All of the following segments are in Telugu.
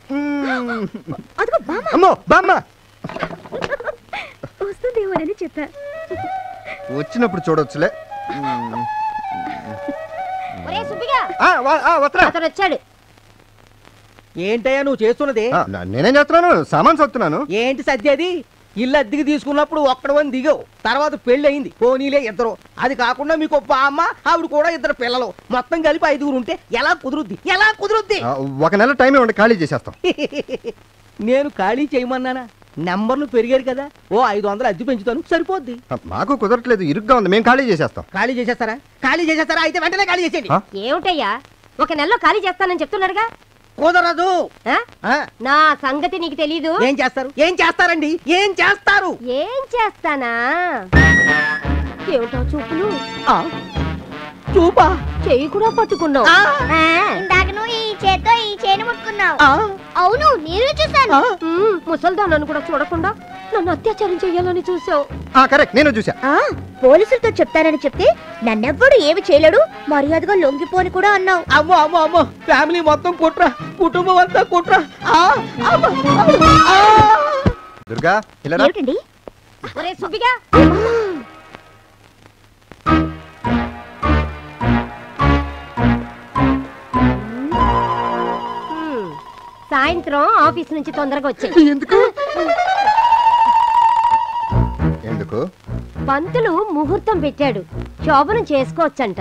మ్మ్. అదిగో బామ్మ అమ్మో బామ్మ వస్తుందేమోనని చెప్పా వచ్చినప్పుడు చూడొచ్చులే మ్మ్. ఒరే సుబ్బిగా ఆ, వా- ఆ, వస్తున్నా అతను వచ్చాడు ఏంటయ్యా నువ్వు చేస్తున్నది ఆ, నా- నేనేం చేస్తున్నాను సామాన్ సొత్తున్నాను ఏంటి సత్యది ఇల్లు అద్దెకి తీసుకున్నప్పుడు ఒక్కడవని దిగావు తర్వాత పెళ్లి అయింది పోనీలే ఇద్దరు అది కాకుండా మీకు ఒక అమ్మ ఆవిడ కూడా ఇద్దరు పిల్లలు మొత్తం కలిపి ఐదుగురు ఉంటే ఎలా కుదురుద్ది ఎలా కుదురుద్ది ఆ, ఒక నెల టైం ఇవ్వండి ఖాళీ చేసేస్తాం నేను ఖాళీ చేయమన్నానా నెంబర్లు పెరిగారు కదా ఓ ఐదు వందలు అద్దె పెంచుతాను సరిపోద్ది ఆ, మాకు కుదరట్లేదు ఇరుగ్గా ఉంది మేము ఖాళీ చేసేస్తాం ఖాళీ చేసేస్తారా ఖాళీ చేసేస్తారా అయితే వెంటనే ఖాళీ చేసేయండి ఆ? ఏమిటయ్యా ఒక నెలలో ఖాళీ చేస్తానని చెప్తున్నాడుగా కుదరదు ఆ? ఆ, నా సంగతి నీకు తెలీదు ఏం చేస్తారు ఏం చేస్తారండి ఏం చేస్తారు ఏం చేస్తానా ఏమిటో చూపులు ఆ, చూపా చెయ్యి కూడా పట్టుకున్నావు ఆ, ఆ, ఇందాక నువ్వు ఈ చేత్తో ఈ చేను ముట్టుకున్నావు ఆ, అవును నేను చూసాను ఆ. ఉమ్, ముసల్దానను కూడా చూడకుండా నన్ను అత్యాచారం చెయ్యాలని చూసావు ఆ, కరెక్ట్ నేను చూసా ఆ పోలీసులతో చెప్తానని చెప్తే నన్నెవ్వడు ఏమి చేయలేడు మర్యాదగా లొంగిపోని కూడా అన్నావు అమ్మో అమ్మో అమ్మో ఫ్యామిలీ మొత్తం కుట్ర కుటుంబం అంతా కుట్ర ఆ, అమ్మో, అమ్మో, ఆ. దుర్గా ఇలా ఏమిటండి ఒరే సుబ్బిగా ఉమ్, సాయంత్రం ఆఫీస్ నుంచి తొందరగా వచ్చాయి ఎందుకు ఎందుకు పంతులు ముహూర్తం పెట్టాడు శోభనం చేసుకోవచ్చంట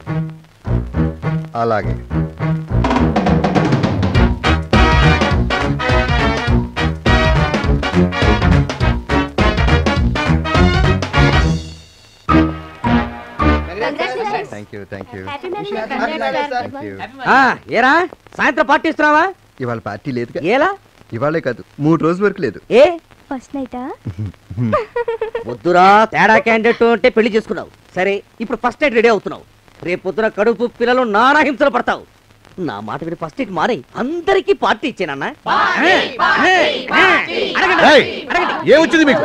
అలాగే thank you thank you thank you ఆ, ఏరా సాయంత్రం పార్టీ ఇస్తున్నావా ఇవాళ పార్టీ లేదు ఏలా ఇవాళే కాదు మూడు రోజుల వరకు లేదు ఏ ఫస్ట్ నైటా వద్దురా తేడా క్యాండిడేట్ అంటే పెళ్లి చేసుకున్నావు సరే ఇప్పుడు ఫస్ట్ నైట్ రెడీ అవుతున్నావు రేపు పొద్దున కడుపు పిల్లలు నానా హింసలు పడతావు నా మాట విని ఫస్ట్ నైట్ మారే అందరికీ పార్టీ ఇచ్చానన్నా ఏయ్, ఏమొచ్చింది మీకు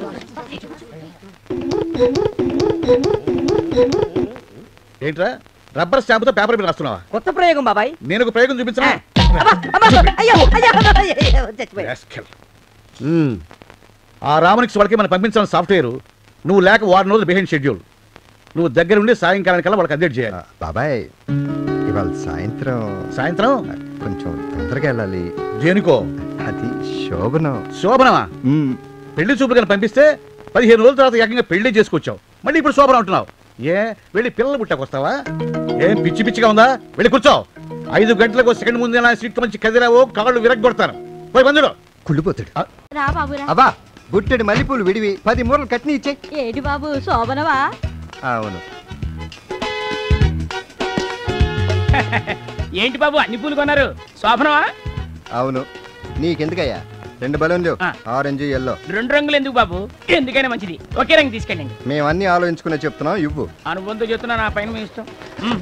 ఏంట్రా రబ్బర్ స్టాంపుతో పేపర్ మీద రాస్తున్నావా కొత్త ప్రయోగం బాబాయ్ నేను ఒక ప్రయోగం చూపించనా అబ్బా, అబ్బా, అయ్యో, అయ్యో, అయ్యో, అయ్యో, చచ్చిపోయా. Rascal. ఆ రామనిక్స్ వాళ్ళకి మనం పంపించిన సాఫ్ట్వేర్ నువ్వు లేక వారం రోజులు బిహైండ్ షెడ్యూల్ నువ్వు దగ్గర ఉండి సాయంకాలానికల్లా వాళ్ళకి అప్డేట్ ఆ, చేయాలి బాబాయ్ ఇవాళ సాయంత్రం సాయంత్రం ఆ, కొంచెం తొందరగా వెళ్ళాలి దేనికో అది శోభనం శోభనమా మ్మ్. పెళ్లి చూపులు కానీ పంపిస్తే పదిహేను రోజుల తర్వాత ఏకంగా పెళ్లి చేసుకొచ్చావు మళ్ళీ ఇప్పుడు శోభనం అంటున్నావు ఏ వెళ్ళి పిల్లలు పుట్టకొస్తావా ఏం పిచ్చి పిచ్చిగా ఉందా వెళ్ళి కూర్చో ఐదు గంటలకు సెకండ్ ముందు నా సీట్ మంచి కదిరావో కాళ్ళు విరగొడతాను పోయి బంధుడు కుళ్ళిపోతాడు రా బాబురా అబ్బా బుట్టెడు మల్లెపూలు విడివి పది మూరలు కట్ని ఇచ్చేయి ఏడి బాబు శోభనవా అవును ఏంటి బాబు అన్ని పూలు కొన్నారు శోభనమా అవును నీకెందుకయ్యా రెండు బలూన్లు ఆ. ఆరెంజ్ ఎల్లో రెండు రంగులు ఎందుకు బాబు ఎందుకైనా మంచిది ఒకే రంగు తీసుకెళ్ళండి మేము అన్ని ఆలోచించుకునే చెప్తున్నాం ఇవ్వు అనుబంధం చెప్తున్నా నా పైన మీ ఇష్టం మ్.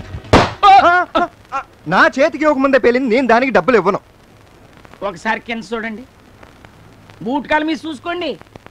నా చేతికి ఒక ముందే పేలింది నేను దానికి డబ్బులు ఇవ్వను ఒకసారి కింద చూడండి బూట్ కాలు మీద చూసుకోండి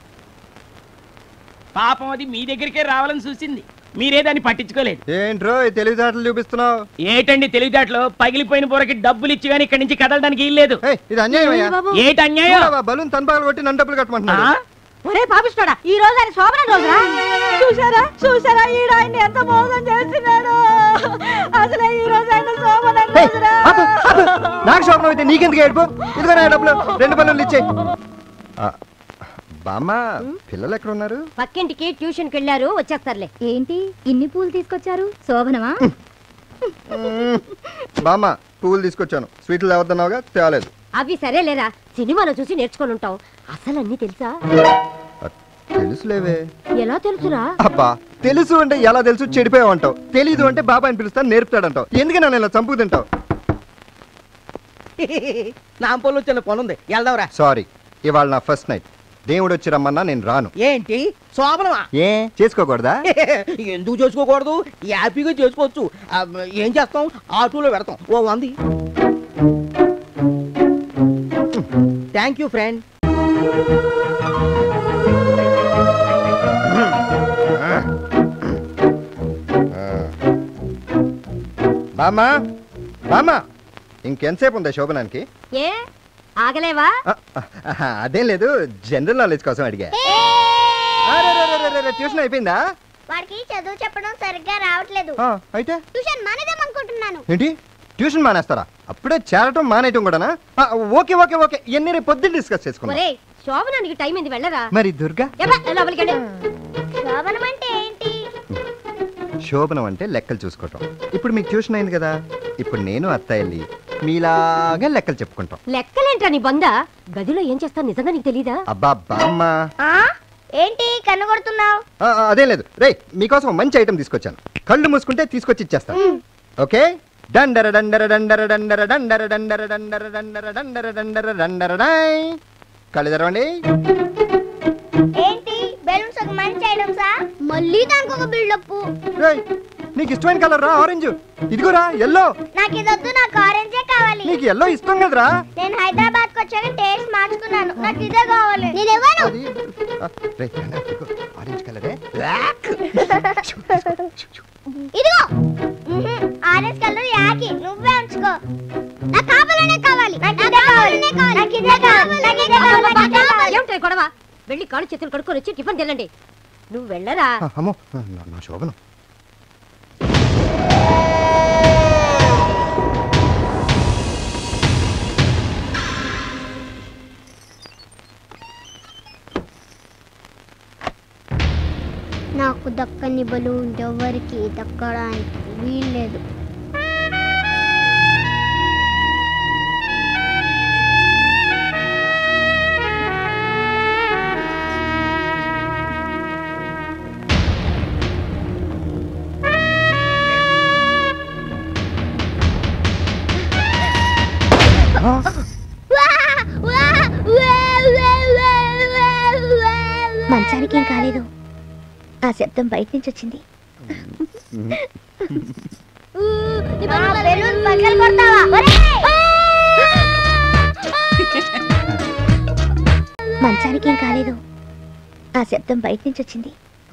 పాపం అది మీ దగ్గరికే రావాలని చూసింది మీరే దాన్ని పట్టించుకోలేదు ఏంట్రో ఈ తెలివితేటలు చూపిస్తున్నావు ఏటండి తెలివితేటలో పగిలిపోయిన పొరకి డబ్బులు ఇచ్చి కానీ ఇక్కడి నుంచి కదలడానికి ఇల్లేదు ఏయ్, ఇది అన్యాయం అయ్యా ఏటి అన్యాయం చూడవా, బలూన్ తనపాలు కొట్టి నన్ను డబ్బులు ఆ? కట్టమంటున్నాడు ఒరే పాపిస్తాడా ఈ రోజు ఆయన శోభన రోజురా చూసారా చూసారా ఈడ ఆయన ఎంత మోసం చేస్తున్నాడు అసలు ఈ రోజు ఆయన శోభన ఏయ్, ఆపు, ఆపు. నాకు శోభనం అయితే నీకెందుకు ఏడుపు ఇదిగో నా డబ్బులు రెండు బలూన్లు ఇచ్చేయి ఆ, బామ్మ పిల్లలు ఎక్కడ ఉన్నారు పక్కింటికి ట్యూషన్కి వెళ్ళారు వచ్చేస్తారులే ఏంటి ఇన్ని పూలు తీసుకొచ్చారు శోభనమా బామ్మ పువ్వులు తీసుకొచ్చాను స్వీట్లు తేవద్దన్నావుగా తేలేదు అవి సరేలేరా సినిమాలో చూసి నేర్చుకొని ఉంటాం అసలు అన్ని తెలుసా తెలుసులేవే ఎలా తెలుసురా అబ్బా తెలుసు అంటే ఎలా తెలుసు చెడిపోయావంటావు తెలీదు అంటే బాబాయ్ పిలుస్తాను నేర్పుతాడంటావు ఎందుకు నన్ను ఇలా చంపు తింటావు నాంపల్లి చిన్న పని ఉంది వెళ్దాంరా సారీ ఇవాళ నా ఫస్ట్ నైట్ దేవుడు వచ్చి రమ్మన్నా నేను రాను ఏంటి శోభనమా ఏ చేసుకోకూడదా ఎందుకు చేసుకోకూడదు హ్యాపీగా చేసుకోవచ్చు ఆ, ఏం చేస్తాం ఆటోలో పెడతాం ఓ వంది థ్యాంక్ యూ ఫ్రెండ్ బామ్మ బామ్మ ఇంకెంతసేపు ఉందా శోభనానికి ఏ ఆగలేవా ఆ, ఆ, అదేం లేదు జనరల్ నాలెడ్జ్ కోసం అడిగా ట్యూషన్ అయిపోయిందా వాడికి చదువు చెప్పడం సరిగ్గా రావట్లేదు ఆ, అయితే ట్యూషన్ మానేదాం అనుకుంటున్నాను ఏంటి ట్యూషన్ మానేస్తారా అప్పుడే చేరటం మానేయటం కూడానా ఆ, ఓకే ఓకే ఓకే ఇవన్నీ రేపు పొద్దున్న డిస్కస్ చేసుకుందాం ఒరే శోభనానికి టైం అయింది వెళ్ళరా మరి దుర్గా ఎబ్బా, లోపలికి వెళ్ళు. శోభనం అంటే ఏంటి శోభనం అంటే లెక్కలు చూసుకోవటం ఇప్పుడు మీకు ట్యూషన్ అయింది కదా ఇప్పుడు నేను అత్త వెళ్ళి మీలాగా లెక్కలు చెప్పుకుంటాం లెక్కలేంట్రా నీ బొంద గదిలో ఏం చేస్తావు నిజంగా నీకు తెలీదా అబ్బా బామ్మ ఆ ఏంటి కన్ను కొడుతున్నావు ఆ, ఆ, అదేం లేదు రే మీకోసం ఒక మంచి ఐటెం తీసుకొచ్చాను కళ్ళు మూసుకుంటే తీసుకొచ్చి ఇచ్చేస్తాను ఓకే డండర డండర డండర డండర డండర డండర డండర డండర డండర డండర డండర డై కళ్ళు తెరవండి ఏంటి బెలూన్స్ ఒక మంచి ఐటమ్సా మళ్ళీ దానికి ఒక బిల్డప్ రేయ్ నీకు ఇష్టమైన కలర్ రా ఆరెంజ్ ఇదిగోరా ఎల్లో నాకు ఇది నాకు ఆరెంజే కావాలి నీకు ఎల్లో ఇష్టం కదరా నేను హైదరాబాద్ కి వచ్చాక టేస్ట్ మార్చుకున్నాను నాకు ఇదే కావాలి నేను ఇవ్వను అది ఆ, రేయ్, నాన్న, ఇదిగో, ఆరెంజ్ కలరే ఇదిగో ఆరెంజ్ కలర్ యాకి నువ్వే ఉంచుకో నాకు కావాలనే కావాలి నాకు ఇదే కావాలి నాకు ఇదే కావాలి నాకు ఇదే కావాలి నాకు ఇదే కావాలి ఏమిటి గొడవ వెళ్ళి కాళ్ళు చేతులు కడుక్కొని వచ్చి టిఫిన్ తినండి నువ్వు వెళ్ళరా ఆ, అమ్మో నా- నా శోభనం నాకు దక్కని బలూన్ ఎవరికి దక్కడానికి వీల్లేదు మంచానికి ఏం కాలేదు ఆ శబ్దం బయట నుంచి వచ్చింది మంచానికి ఏం కాలేదు ఆ శబ్దం బయట నుంచి వచ్చింది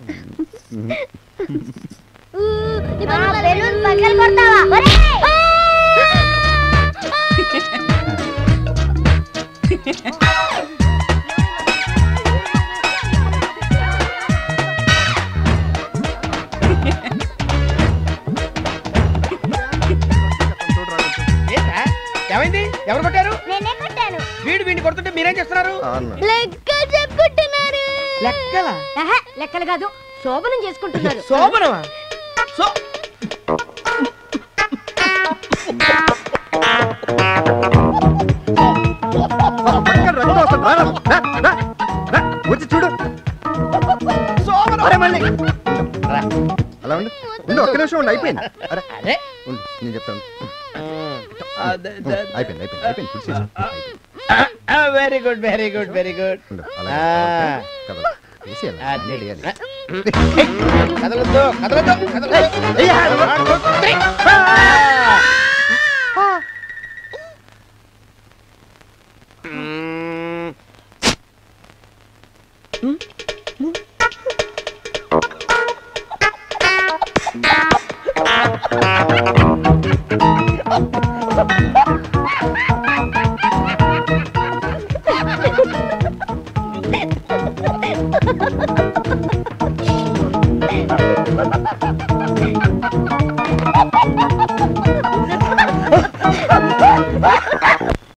ఏంట్రా? ఏమైంది ఎవరు కొట్టారు నేనే కొట్టాను వీడు వీడిని కొడుతుంటే మీరేం చేస్తున్నారు ఆ, అన్న. లెక్క చెప్పుకుంటున్నారు లెక్కల ఆహా, లెక్కలు కాదు శోభనం చేసుకుంటున్నారు శోభనమా సో పక్కన రక్తం వస్తుంది. రా, రా, రా, రా, వచ్చి చూడు అరే మళ్ళీ రా. అలా ఉండు ఉండు ఒక్క నిమిషం ఉండు అయిపోయింది అరే అదే ఉండు నేను చెప్తాను అదే, ఉండు, అదే. అయిపోయింది అయిపోయింది అయిపోయింది చూసి అయిపోయింది. Very good very good very good ఉండు అలా ఆ. కదా వేసి అలా అన్నీ వేయాలి. కదలొద్దు కదలొద్దు కదలొద్దు ఏయ్, ఆ, One, two, three. మ్మ్.